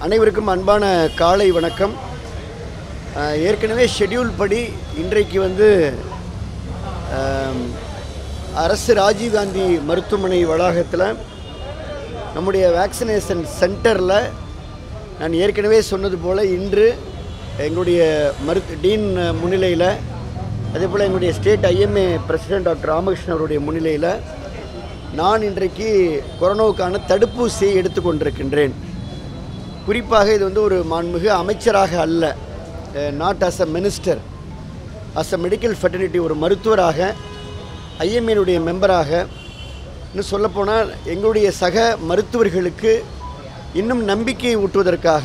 அனைவருக்கும் அன்பான காலை வணக்கம் அஹ், ஏற்கனவே ஷெட்யூல் படி இன்றைக்கு வந்து அம், அரசு ராஜீவ்காந்தி மருத்துவமனை வளாகத்தில் நம்முடைய வேக்சினேஷன் சென்டரில் நான் ஏற்கனவே சொன்னது போல் இன்று எங்களுடைய மருத்து டீன் முன்னிலையில் அதே போல் எங்களுடைய state IMA president doctor Ramakrishnan அவருடைய முன்னிலையில் நான் இன்றைக்கு கொரோனாவுக்கான தடுப்பூசியை எடுத்துக்கொண்டிருக்கின்றேன் குறிப்பாக இது வந்து ஒரு மாண்புமிகு அமைச்சராக அல்ல not as a minister as a medical fraternity ஒரு மருத்துவராக ஐஎம்ஏனுடைய மெம்பராக இன்னும் சொல்லப்போனால் எங்களுடைய சக மருத்துவர்களுக்கு இன்னும் நம்பிக்கை ஊட்டுவதற்காக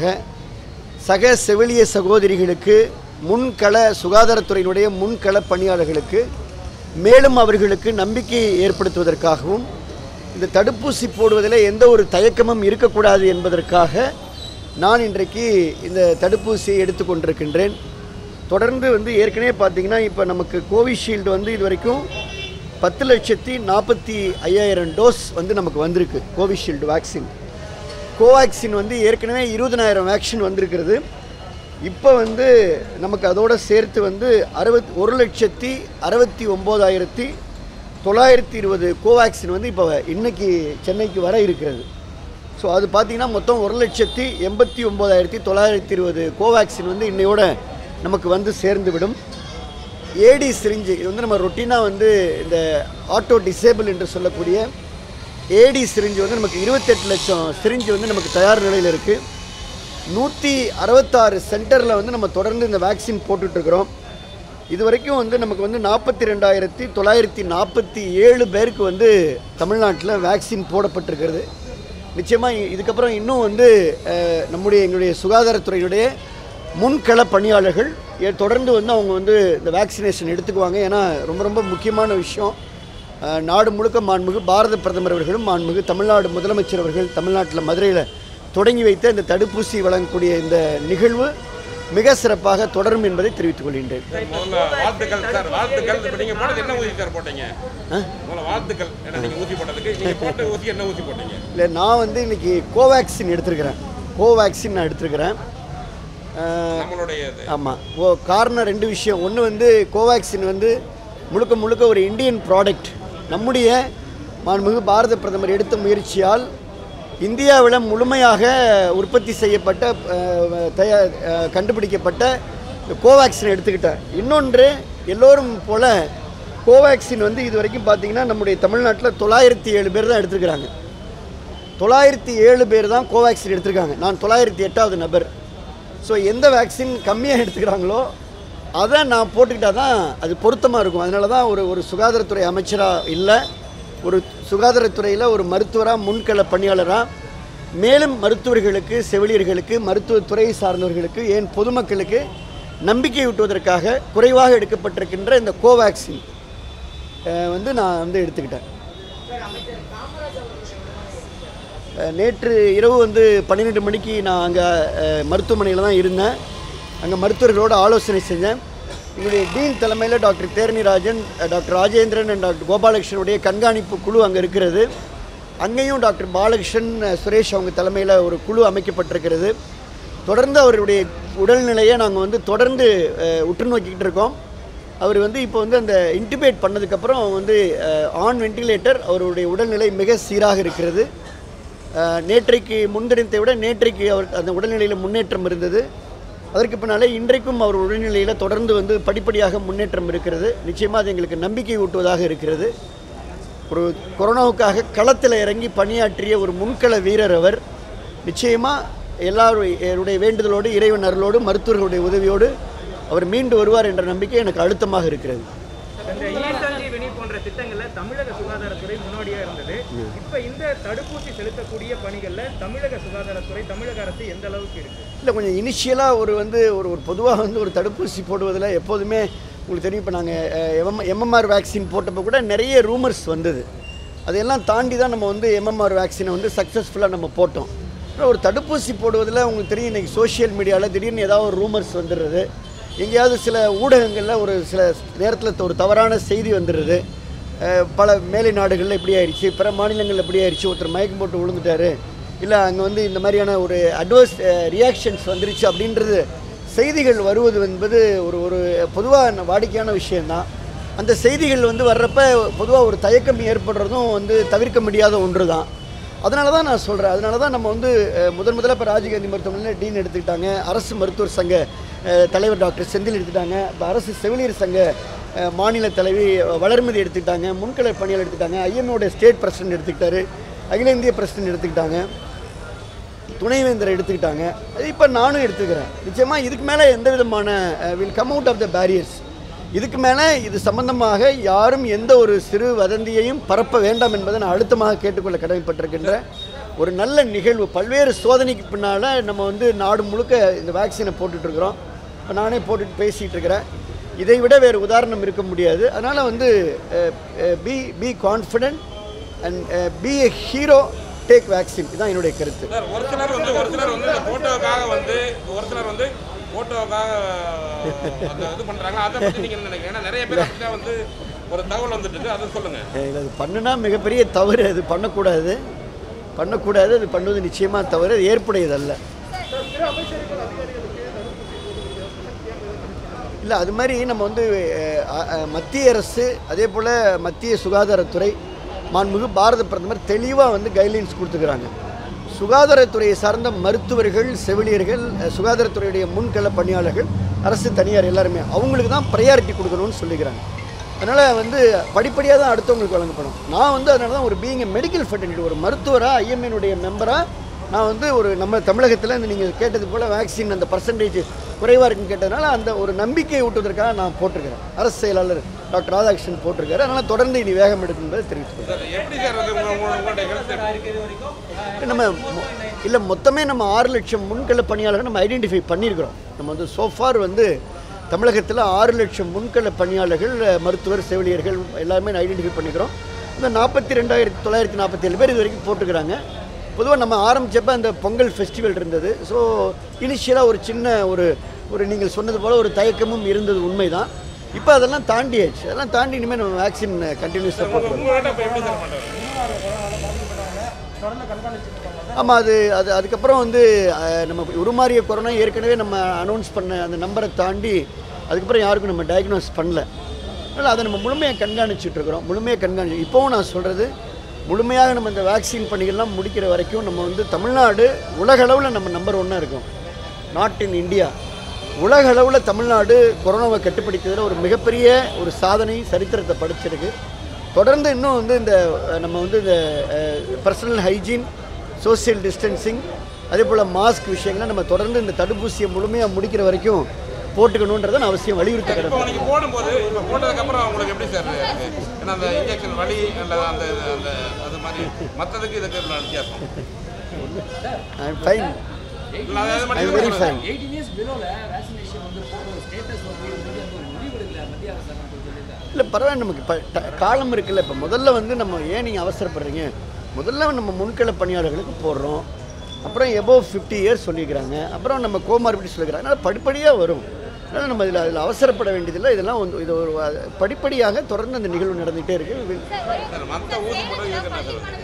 சக செவிலிய சகோதரிகளுக்கு முன்கள சுகாதாரத்துறையினுடைய முன்கள பணியாளர்களுக்கு மேலும் அவர்களுக்கு நம்பிக்கையை ஏற்படுத்துவதற்காகவும் இந்த தடுப்பூசி போடுவதில் எந்த ஒரு தயக்கமும் இருக்கக்கூடாது என்பதற்காக நான் இன்றைக்கு இந்த தடுப்பூசியை எடுத்துக்கொண்டிருக்கின்றேன் தொடர்ந்து வந்து ஏற்கனவே பார்த்தீங்கன்னா இப்போ நமக்கு கோவிஷீல்டு வந்து இது வரைக்கும் பத்து லட்சத்தி நாற்பத்தி ஐயாயிரம் டோஸ் வந்து நமக்கு வந்திருக்கு கோவிஷீல்டு வேக்சின் கோவேக்சின் வந்து ஏற்கனவே இருபதனாயிரம் வேக்சின் வந்திருக்கிறது இப்போ வந்து நமக்கு அதோட சேர்த்து வந்து அறுபத் ஒரு லட்சத்தி அறுபத்தி ஒம்போதாயிரத்தி தொள்ளாயிரத்தி இருபது கோவேக்சின் வந்து இப்போ இன்னைக்கு சென்னைக்கு வர இருக்கிறது ஸோ அது பார்த்தீங்கன்னா மொத்தம் ஒரு லட்சத்தி எண்பத்தி ஒம்போதாயிரத்தி தொள்ளாயிரத்தி இருபது கோவேக்சின் வந்து இன்னையோட நமக்கு வந்து சேர்ந்து விடும் ஏடி சிரிஞ்சு இது வந்து நம்ம ரொட்டீனாக வந்து இந்த ஆட்டோ டிசேபிள் என்று சொல்லக்கூடிய ஏடி சிரிஞ்சு வந்து நமக்கு இருபத்தெட்டு லட்சம் சிரிஞ்சு வந்து நமக்கு தயார் நிலையில் இருக்குது நூற்றி அறுபத்தாறு சென்டரில் வந்து நம்ம தொடர்ந்து இந்த வேக்சின் போட்டுட்ருக்குறோம் இது வரைக்கும் வந்து நமக்கு வந்து நாற்பத்தி ரெண்டாயிரத்தி தொள்ளாயிரத்தி நாற்பத்தி ஏழு பேருக்கு வந்து தமிழ்நாட்டில் வேக்சின் போடப்பட்டிருக்கிறது நிச்சயமாக இதுக்கப்புறம் இன்னும் வந்து அஹ், நம்முடைய எங்களுடைய சுகாதாரத்துறையினுடைய முன்கள பணியாளர்கள் ஏ- தொடர்ந்து வந்து அவங்க வந்து இந்த வேக்சினேஷன் எடுத்துக்குவாங்க ஏன்னா ரொம்ப ரொம்ப முக்கியமான விஷயம் அஹ், நாடு முழுக்க மாண்புமிகு பாரத பிரதமர் அவர்களும் மாண்புமிகு தமிழ்நாடு முதலமைச்சர் அவர்கள் தமிழ்நாட்டில் மதுரையில் தொடங்கி வைத்த இந்த தடுப்பூசி வழங்கக்கூடிய இந்த நிகழ்வு மிக சிறப்பாக தொடரும் என்பதை தெரிவித்துக் கொள்கின்றேன் சார், முதல்ல வாழ்த்துக்கள் சார் வாழ்த்துக்கள் இப்போ நீங்க போட்டது என்ன ஊசி சார் போட்டீங்க முதல்ல வாழ்த்துக்கள் ஏன்னா நீங்க ஊசி போட்டதுக்கு நீங்க போட்ட ஊசி என்ன ஊசி போட்டீங்க இல்லை நான் வந்து இன்னைக்கு கோவேக்சின் எடுத்திருக்கிறேன் கோவேக்சின் நான் எடுத்திருக்கிறேன் அஹ், நம்மளுடைய இது ஆமாம் ஓ காரணம் ரெண்டு விஷயம் ஒன்று வந்து கோவேக்சின் வந்து முழுக்க முழுக்க ஒரு இந்தியன் ப்ராடக்ட் நம்முடைய மாண்புமிகு பாரத பிரதமர் எடுத்த முயற்சியால் இந்தியாவில் முழுமையாக உற்பத்தி செய்யப்பட்ட அஹ், தயா அஹ், கண்டுபிடிக்கப்பட்ட இந்த கோவேக்சின் எடுத்துக்கிட்டேன் இன்னொன்று எல்லோரும் போல கோவேக்சின் வந்து இது வரைக்கும் பார்த்தீங்கன்னா நம்முடைய தமிழ்நாட்டில் தொள்ளாயிரத்தி ஏழு பேர் தான் எடுத்துருக்கிறாங்க தொள்ளாயிரத்தி ஏழு பேர் தான் கோவேக்சின் எடுத்திருக்காங்க நான் தொள்ளாயிரத்தி எட்டாவது நபர் ஸோ எந்த வேக்சின் கம்மியாக எடுத்துக்கிறாங்களோ அதை நான் போட்டுக்கிட்டா தான் அது பொருத்தமாக இருக்கும் அதனால தான் ஒரு ஒரு சுகாதாரத்துறை அமைச்சராக இல்லை ஒரு சுகாதாரத்துறையில் ஒரு மருத்துவராக முன்கள பணியாளராக மேலும் மருத்துவர்களுக்கு செவிலியர்களுக்கு மருத்துவத்துறை சார்ந்தவர்களுக்கு ஏன் பொதுமக்களுக்கு நம்பிக்கை ஊட்டுவதற்காக குறைவாக எடுக்கப்பட்டிருக்கின்ற இந்த கோவேக்சின் அஹ், வந்து நான் வந்து எடுத்துக்கிட்டேன் அஹ் நேற்று இரவு வந்து பன்னிரெண்டு மணிக்கு நான் அங்கே மருத்துவமனையில் தான் இருந்தேன் அங்கே மருத்துவர்களோடு ஆலோசனை செஞ்சேன் எங்களுடைய டீன் தலைமையில் doctor Theranirajan ah doctor Rajendran and doctor கோபாலகிருஷ்ணனுடைய கண்காணிப்பு குழு அங்கே இருக்கிறது அங்கேயும் டாக்டர் பாலகிருஷ்ணன் அஹ் சுரேஷ் அவங்க தலைமையில் ஒரு குழு அமைக்கப்பட்டிருக்கிறது தொடர்ந்து அவருடைய உடல்நிலையை நாங்கள் வந்து தொடர்ந்து அஹ், உற்று நோக்கிக்கிட்டு இருக்கோம் அவர் வந்து இப்போ வந்து அந்த இன்டிபேட் பண்ணதுக்கப்புறம் வந்து ஆன் வென்டிலேட்டர் அவருடைய உடல்நிலை மிக சீராக இருக்கிறது அஹ், நேற்றைக்கு முன்தினத்தை விட நேற்றைக்கு அவர் அந்த உடல்நிலையில் முன்னேற்றம் இருந்தது அதற்கு பின்னாலே இன்றைக்கும் அவர் உடல்நிலையில் தொடர்ந்து வந்து படிப்படியாக முன்னேற்றம் இருக்கிறது நிச்சயமாக அது எங்களுக்கு நம்பிக்கை ஊட்டுவதாக இருக்கிறது ஒரு கொரோனாவுக்காக களத்தில் இறங்கி பணியாற்றிய ஒரு முன்கள வீரர் அவர் நிச்சயமாக எல்லாருடைய வேண்டுதலோடு இறைவன் அருளோடு மருத்துவர்களுடைய உதவியோடு அவர் மீண்டு வருவார் என்ற நம்பிக்கை எனக்கு அழுத்தமாக இருக்கிறது இந்த இ-சஞ்சீவினி போன்ற திட்டங்கள்ல தமிழக சுகாதாரத்துறை முன்னோடியா இருந்தது இப்ப இந்த தடுப்பூசி செலுத்தக்கூடிய பணிகள்ல தமிழக சுகாதாரத்துறை தமிழக அரசு எந்த அளவுக்கு இருக்கு இல்லை கொஞ்சம் இனிஷியலாக ஒரு வந்து ஒரு ஒரு பொதுவாக வந்து ஒரு தடுப்பூசி போடுவதில் எப்போதுமே உங்களுக்கு தெரியும் இப்போ நாங்கள் எம் எம்எம்ஆர் வேக்சின் போட்டப்போ கூட நிறைய ரூமர்ஸ் வந்தது அதையெல்லாம் தாண்டி தான் நம்ம வந்து எம்எம்ஆர் வேக்சினை வந்து சக்ஸஸ்ஃபுல்லாக நம்ம போட்டோம் ஆனா ஒரு தடுப்பூசி போடுவதில் உங்களுக்கு தெரியும் இன்றைக்கி சோஷியல் மீடியாவில் திடீர்னு ஏதாவது ஒரு ரூமர்ஸ் வந்துடுறது எங்கேயாவது சில ஊடகங்களில் ஒரு சில நேரத்தில் ஒரு தவறான செய்தி வந்துடுறது அஹ் பல மேலை நாடுகளில் இப்படி ஆயிடுச்சு பிற மாநிலங்களில் இப்படி ஆயிடுச்சு ஒருத்தர் மயக்கம் போட்டு விழுந்துட்டாரு இல்லை அங்கே வந்து இந்த மாதிரியான ஒரு அட்வர்ஸ் ரியாக்ஷன்ஸ் வந்துருச்சு அப்படின்றது செய்திகள் வருவது என்பது ஒரு ஒரு பொதுவாக வாடிக்கையான விஷயந்தான் அந்த செய்திகள் வந்து வர்றப்ப பொதுவாக ஒரு தயக்கம் ஏற்படுறதும் வந்து தவிர்க்க முடியாத ஒன்று தான் அதனால தான் நான் சொல்கிறேன் அதனால தான் நம்ம வந்து அஹ், முதன் முதல்ல இப்போ ராஜீவ்காந்தி மருத்துவமனையில் டீன் எடுத்துக்கிட்டாங்க அரசு மருத்துவர் சங்க அஹ், தலைவர் டாக்டர் செந்தில் எடுத்துட்டாங்க இப்போ அரசு செவிலியர் சங்க அஹ், மாநில தலைவி அஹ், வளர்மதி எடுத்துக்கிட்டாங்க முன்கள பணியாளர் எடுத்துக்கிட்டாங்க ஐஎம்ஓட ஸ்டேட் பிரசிடென்ட் எடுத்துக்கிட்டாரு அகில இந்திய பிரசிடென்ட் எடுத்துக்கிட்டாங்க துணைவேந்தர் எடுத்துக்கிட்டாங்க இப்போ நானும் எடுத்துக்கிறேன் நிச்சயமாக இதுக்கு மேலே எந்த விதமான will come out of the barriers இதுக்கு மேலே இது சம்பந்தமாக யாரும் எந்த ஒரு சிறு வதந்தியையும் பரப்ப வேண்டாம் என்பதை நான் அழுத்தமாக கேட்டுக்கொள்ள கடமைப்பட்டிருக்கின்ற ஒரு நல்ல நிகழ்வு பல்வேறு சோதனைக்கு பின்னால் நம்ம வந்து நாடு முழுக்க இந்த வேக்சினை போட்டுட்ருக்குறோம் இப்போ நானே போட்டுட்டு பேசிகிட்டு இருக்கிறேன் இதை விட வேறு உதாரணம் இருக்க முடியாது அதனால் வந்து be be confident and be a hero take vaccine இதுதான் என்னுடைய கருத்து சார் ஒரு சிலர் வந்து ஒரு சிலர் வந்து இந்த போட்டோவுக்காக வந்து ஒரு சிலர் வந்து போட்டோவுக்காக அந்த இது பண்றாங்க அதை பத்தி நீங்க என்ன நினைக்கிறீங்க ஏன்னா நிறைய பேர் அப்படிதான் வந்து ஒரு தகவல் வந்துட்டு இருக்கு அதை சொல்லுங்க அஹ் இது அது பண்ணுனா மிகப்பெரிய தவறு அது பண்ணக்கூடாது பண்ணக்கூடாது அது பண்ணுவது நிச்சயமாக தவறு அது ஏற்புடையதல்ல இல்லை அது மாதிரி நம்ம வந்து அஹ், அஹ், மத்திய அரசு அதே போல் மத்திய சுகாதாரத்துறை மாண்புமிகு பாரத பிரதமர் தெளிவாக வந்து கைட்லைன்ஸ் கொடுத்துக்கிறாங்க சுகாதாரத்துறையை சார்ந்த மருத்துவர்கள் செவிலியர்கள் அஹ், சுகாதாரத்துறையுடைய முன்கள பணியாளர்கள் அரசு தனியார் எல்லாருமே அவங்களுக்கு தான் ப்ரையாரிட்டி கொடுக்கணும்னு சொல்லிக்கிறாங்க அதனால் வந்து படிப்படியாக தான் அடுத்தவங்களுக்கு வழங்கப்படும் நான் வந்து அதனால தான் ஒரு பீயிங் மெடிக்கல் ஃபெட்டர்னிட்டி ஒரு மருத்துவராக ஐஎம்ஏனுடைய மெம்பராக நான் வந்து ஒரு நம்ம தமிழகத்தில் இந்த நீங்கள் கேட்டது போல் வேக்சின் அந்த பர்சன்டேஜ் குறைவாக இருக்குன்னு கேட்டதுனால அந்த ஒரு நம்பிக்கையை ஊட்டுவதற்காக நான் போட்டிருக்கிறேன் அரசு செயலாளர் டாக்டர் ராதாகிருஷ்ணன் போட்டிருக்காரு அதனால் தொடர்ந்து இனி வேகம் எடுக்கும் என்பதை தெரிவித்துக்கிறேன் சார் எப்படி சார் வந்து உங்க உங்க- உங்களுடைய ஹெல்த் நம்ம மொ- இல்லை மொத்தமே நம்ம ஆறு லட்சம் முன்கள பணியாளர்கள் நம்ம ஐடென்டிஃபை பண்ணியிருக்கிறோம் நம்ம வந்து சோஃபார் வந்து தமிழகத்தில் ஆறு லட்சம் முன்கள பணியாளர்கள் அஹ், மருத்துவர் செவிலியர்கள் எல்லாருமே ஐடென்டிஃபை பண்ணிக்கிறோம் இந்த நாற்பத்தி ரெண்டாயிரத்தி தொள்ளாயிரத்தி நாற்பத்தி ஏழு பேர் இது வரைக்கும் போட்டுக்கிறாங்க பொதுவாக நம்ம ஆரம்பிச்சப்ப அந்த பொங்கல் ஃபெஸ்டிவல் இருந்தது ஸோ இனிஷியலாக ஒரு சின்ன ஒரு ஒரு நீங்கள் சொன்னது போல் ஒரு தயக்கமும் இருந்தது உண்மைதான் இப்போ அதெல்லாம் தாண்டியாச்சு அதெல்லாம் தாண்டி இனிமேல் நம்ம வேக்சின் கண்டினியூஸாக போட்டுக்கிறோம் உங்கள்கிட்ட இப்போ எப்படி சார் பண்றாங்க ஆமாம் அது அது அதுக்கப்புறம் வந்து அஹ், நம்ம உருமாறிய கொரோனா ஏற்கனவே நம்ம அனௌன்ஸ் பண்ண அந்த நம்பரை தாண்டி அதுக்கப்புறம் யாருக்கும் நம்ம டயக்னோஸ் பண்ணல அதனால் அதை நம்ம முழுமையாக கண்காணிச்சுட்டு இருக்கிறோம் முழுமையாக கண்காணிச்சு இப்போவும் நான் சொல்கிறது முழுமையாக நம்ம இந்த வேக்சின் பணிகள்லாம் முடிக்கிற வரைக்கும் நம்ம வந்து தமிழ்நாடு உலகளவில் நம்ம நம்பர் ஒன்னாக இருக்கும் நாட் இன் இந்தியா உலக அளவில் தமிழ்நாடு கொரோனாவை கட்டுப்படுத்தியதில் ஒரு மிகப்பெரிய ஒரு சாதனை சரித்திரத்தை படிச்சிருக்கு தொடர்ந்து இன்னும் வந்து இந்த அஹ், நம்ம வந்து இந்த பர்சனல் ஹைஜீன் சோஷியல் டிஸ்டன்சிங் அதே போல் மாஸ்க் விஷயங்களை நம்ம தொடர்ந்து இந்த தடுப்பூசியை முழுமையாக முடிக்கிற வரைக்கும் போட்டுக்கணுன்றதை நான் அவசியம் வலியுறுத்த இப்போ கிடப்பேன் நீங்க போடும்போது இப்போ போட்டதுக்கப்புறம் உங்களுக்கு எப்படி சார் இருக்கு ஏன்னா அந்த இன்ஜெக்ஷன் வலி அந்த அந்த அந்த அது மாதிரி மற்றதுக்கு இதுக்கு உள்ள வித்தியாசம் ஐ ஃபைன் இல்லை அது ஐ மாதிரி வெரி ஃபைன் எயிட்டீன் இயர்ஸ் பிலோல வேக்சினேஷன் வந்து போடுற ஸ்டேட்டஸ்ல போய் வந்து அந்த ஒரு முடிவு எடுக்கல மத்திய அரசாங்கம் சொல்லியிருக்காங்க இல்லை பரவாயில்ல நமக்கு இப்போ ட- காலம் இருக்குல்ல இப்போ முதல்ல வந்து நம்ம ஏன் நீங்கள் அவசரப்படுறீங்க முதல்ல நம்ம முன்கள பணியாளர்களுக்கு போடுறோம் அப்புறம் எபோவ் ஃபிஃப்டி இயர்ஸ் சொல்லிக்கிறாங்க அப்புறம் நம்ம கோமார்பிட்டி சொல்லிக்கிறாங்க அதனால் படிப்படியாக வரும் அதனால் நம்ம இதில் அதில் அவசரப்பட வேண்டியதில்லை இதெல்லாம் வந்து இது ஒரு அஹ், படிப்படியாக தொடர்ந்து அந்த நிகழ்வு நடந்துகிட்டே இருக்குது சார் மற்ற ஊசி போட்டது இதுக்கு என்ன சார்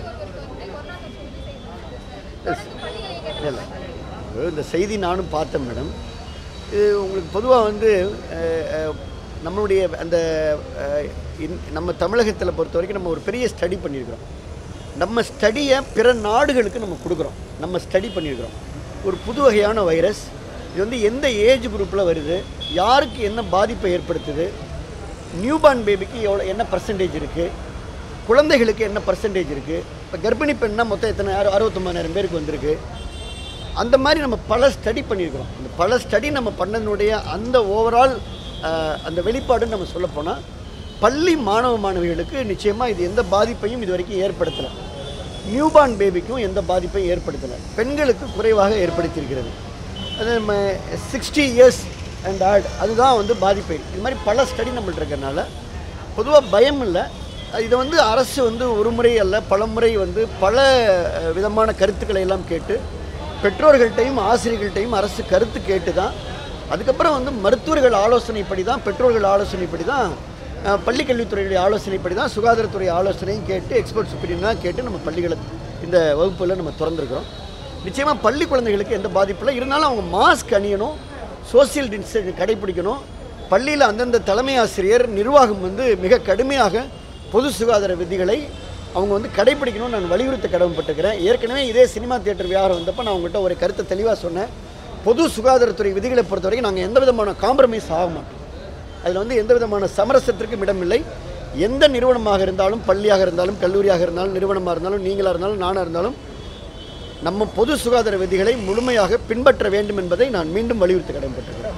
இல்லை இந்த செய்தி நானும் பார்த்தேன் மேடம் இது உங்களுக்கு பொதுவாக வந்து அஹ், அஹ், நம்மளுடைய அந்த அஹ், இன்- நம்ம தமிழகத்தில் பொறுத்த வரைக்கும் நம்ம ஒரு பெரிய ஸ்டடி பண்ணியிருக்கிறோம் நம்ம ஸ்டடியை பிற நாடுகளுக்கு நம்ம கொடுக்குறோம் நம்ம ஸ்டடி பண்ணியிருக்கிறோம் ஒரு புது வகையான வைரஸ் இது வந்து எந்த ஏஜ் குரூப்பில் வருது யாருக்கு என்ன பாதிப்பை ஏற்படுத்துது நியூபார்ன் பேபிக்கு எவ்வளோ என்ன பர்சன்டேஜ் இருக்குது குழந்தைகளுக்கு என்ன பர்சன்டேஜ் இருக்குது இப்போ கர்ப்பிணி பெண்ணா மொத்தம் எத்தனை அறு அறுபத்தொம்பதாயிரம் பேருக்கு வந்திருக்கு அந்த மாதிரி நம்ம பல ஸ்டடி பண்ணியிருக்கிறோம் அந்த பல ஸ்டடி நம்ம பண்ணதனுடைய அந்த ஓவரால் அந்த வெளிப்பாடுன்னு நம்ம சொல்லப் போனால் பள்ளி மாணவ மாணவிகளுக்கு நிச்சயமாக இது எந்த பாதிப்பையும் இது வரைக்கும் ஏற்படுத்தலை நியூபார்ன் பேபிக்கும் எந்த பாதிப்பையும் ஏற்படுத்தலை பெண்களுக்கு குறைவாக ஏற்படுத்தியிருக்கிறது அது நம்ம சிக்ஸ்டி இயர்ஸ் அண்ட் ஆட் அதுதான் வந்து பாதிப்பை இது மாதிரி பல ஸ்டடி நம்மள்ட்ட இருக்கறனால பொதுவாக பயம் இல்லை இதை வந்து அரசு வந்து ஒரு முறை அல்ல பல முறை வந்து பல அஹ், விதமான கருத்துக்களை எல்லாம் கேட்டு பெற்றோர்கள்ட்டையும் ஆசிரியர்கள்ட்டையும் அரசு கருத்து கேட்டு தான் அதுக்கப்புறம் வந்து மருத்துவர்கள் ஆலோசனைப்படி தான் பெற்றோர்கள் ஆலோசனைப்படி தான் அஹ், பள்ளிக்கல்வித்துறையுடைய ஆலோசனைப்படி தான் சுகாதாரத்துறை ஆலோசனையும் கேட்டு எக்ஸ்பர்ட்ஸ் ஒப்பீனியன் தான் கேட்டு நம்ம பள்ளிகளை இந்த வகுப்பில் நம்ம திறந்துருக்கிறோம் நிச்சயமாக பள்ளி குழந்தைகளுக்கு எந்த பாதிப்பும் இல்லை இருந்தாலும் அவங்க மாஸ்க் அணியணும் சோசியல் டிஸ்டன்ஸ் கடைபிடிக்கணும் பள்ளியில் அந்தந்த தலைமை ஆசிரியர் நிர்வாகம் வந்து மிக கடுமையாக பொது சுகாதார விதிகளை அவங்க வந்து கடைபிடிக்கணும்னு நான் வலியுறுத்த கடமைப்பட்டிருக்கிறேன் ஏற்கனவே இதே சினிமா தியேட்டர் வியாபாரம் வந்தப்போ நான் அவங்ககிட்ட ஒரு கருத்தை தெளிவாக சொன்னேன் பொது சுகாதாரத்துறை விதிகளை பொறுத்த வரைக்கும் நாங்கள் எந்த விதமான காம்ப்ரமைஸ் ஆக மாட்டோம் அதில் வந்து எந்த விதமான சமரசத்திற்கும் இடமில்லை எந்த நிறுவனமாக இருந்தாலும் பள்ளியாக இருந்தாலும் கல்லூரியாக இருந்தாலும் நிறுவனமாக இருந்தாலும் நீங்களாக இருந்தாலும் நானாக இருந்தாலும் நம்ம பொது சுகாதார விதிகளை முழுமையாக பின்பற்ற வேண்டும் என்பதை நான் மீண்டும் வலியுறுத்த கடமைப்பட்டிருக்கிறேன்